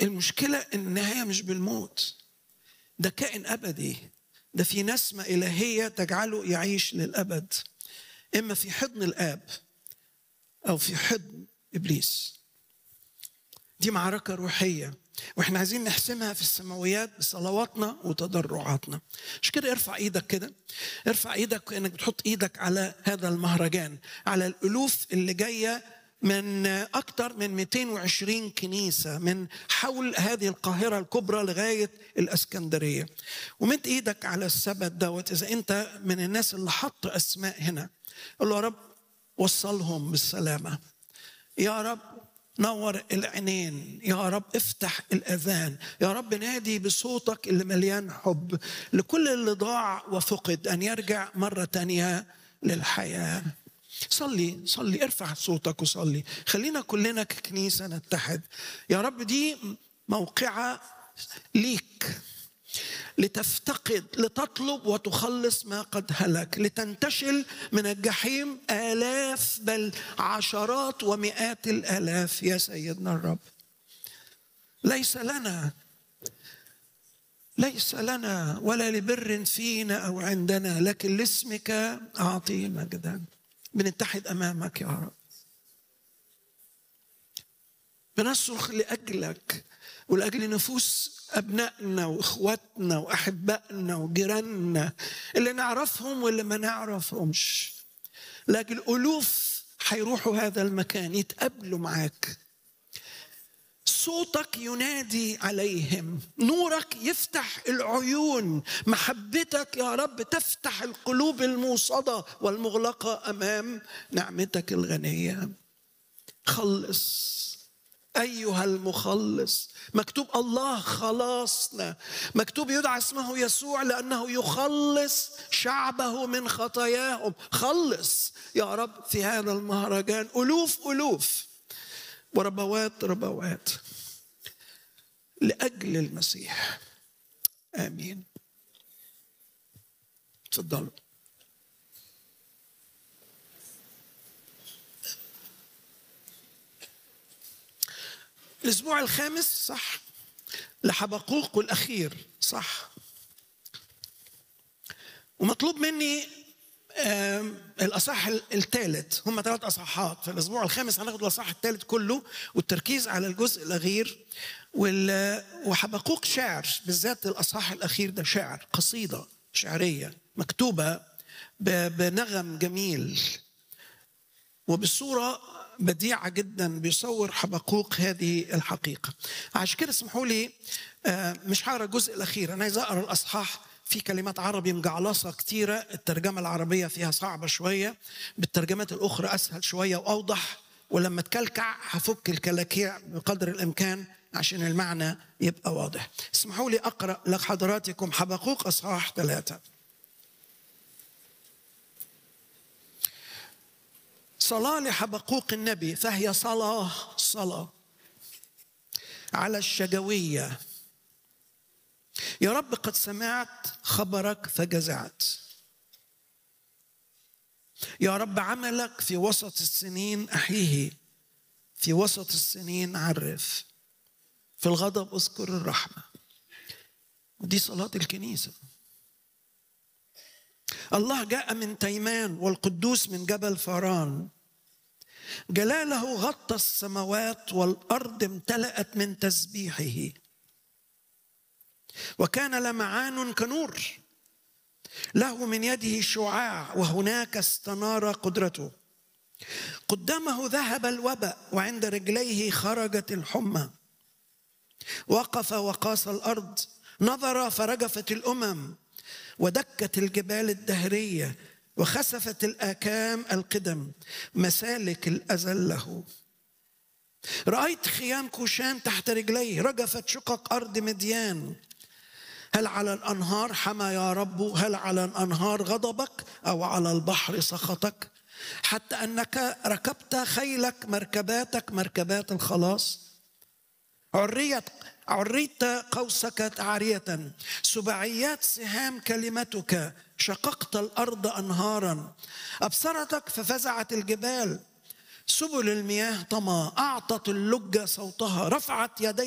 المشكلة إن النهاية مش بالموت ده كائن أبدي ده في نسمة إلهية تجعله يعيش للأبد إما في حضن الآب أو في حضن إبليس دي معركة روحية واحنا عايزين نحسمها في السماويات بصلواتنا وتضرعاتنا مش كده ارفع ايدك كده ارفع ايدك كانك بتحط ايدك على هذا المهرجان على الالوف اللي جايه من أكثر من 220 كنيسة من حول هذه القاهرة الكبرى لغاية الأسكندرية ومد إيدك على السبت دوت إذا أنت من الناس اللي حط أسماء هنا قول له يا رب وصلهم بالسلامة يا رب نور العينين يا رب افتح الاذان يا رب نادي بصوتك اللي مليان حب لكل اللي ضاع وفقد ان يرجع مره تانية للحياه صلي صلي ارفع صوتك وصلي خلينا كلنا ككنيسه نتحد يا رب دي موقعه ليك لتفتقد لتطلب وتخلص ما قد هلك لتنتشل من الجحيم آلاف بل عشرات ومئات الآلاف يا سيدنا الرب ليس لنا ليس لنا ولا لبر فينا أو عندنا لكن لاسمك أعطي مجدا بنتحد أمامك يا رب بنصرخ لأجلك ولأجل نفوس أبنائنا وإخواتنا وأحبائنا وجيراننا اللي نعرفهم واللي ما نعرفهمش لأجل ألوف هيروحوا هذا المكان يتقابلوا معاك صوتك ينادي عليهم نورك يفتح العيون محبتك يا رب تفتح القلوب الموصدة والمغلقة أمام نعمتك الغنية خلص أيها المخلص مكتوب الله خلاصنا مكتوب يدعى اسمه يسوع لأنه يخلص شعبه من خطاياهم خلص يا رب في هذا المهرجان ألوف ألوف وربوات ربوات لأجل المسيح آمين تفضلوا الأسبوع الخامس صح لحبقوق الأخير صح ومطلوب مني الأصح الثالث هم ثلاث أصحات في الأسبوع الخامس هناخد الأصح الثالث كله والتركيز على الجزء الأخير وحبقوق شعر بالذات الأصح الأخير ده شعر قصيدة شعرية مكتوبة بنغم جميل وبصورة بديعة جدا بيصور حبقوق هذه الحقيقة عشان كده اسمحوا لي مش هقرا الجزء الأخير أنا عايز أقرا الأصحاح في كلمات عربي مجعلصة كتيرة الترجمة العربية فيها صعبة شوية بالترجمات الأخرى أسهل شوية وأوضح ولما تكلكع هفك الكلاكيع بقدر الإمكان عشان المعنى يبقى واضح اسمحوا لي أقرأ لحضراتكم حبقوق أصحاح ثلاثة صلاة لحبقوق النبي فهي صلاة صلاة على الشجوية يا رب قد سمعت خبرك فجزعت يا رب عملك في وسط السنين أحيه في وسط السنين عرف في الغضب اذكر الرحمة ودي صلاة الكنيسة الله جاء من تيمان والقدوس من جبل فاران جلاله غطى السماوات والارض امتلأت من تسبيحه وكان لمعان كنور له من يده شعاع وهناك استنار قدرته قدامه ذهب الوبأ وعند رجليه خرجت الحمى وقف وقاس الارض نظر فرجفت الامم ودكت الجبال الدهريه وخسفت الاكام القدم مسالك الازل له رايت خيام كوشان تحت رجليه رجفت شقق ارض مديان هل على الانهار حمى يا رب هل على الانهار غضبك او على البحر سخطك حتى انك ركبت خيلك مركباتك مركبات الخلاص عريت عريت قوسك عارية سبعيات سهام كلمتك شققت الأرض أنهارا أبصرتك ففزعت الجبال سبل المياه طمى أعطت اللجة صوتها رفعت يدي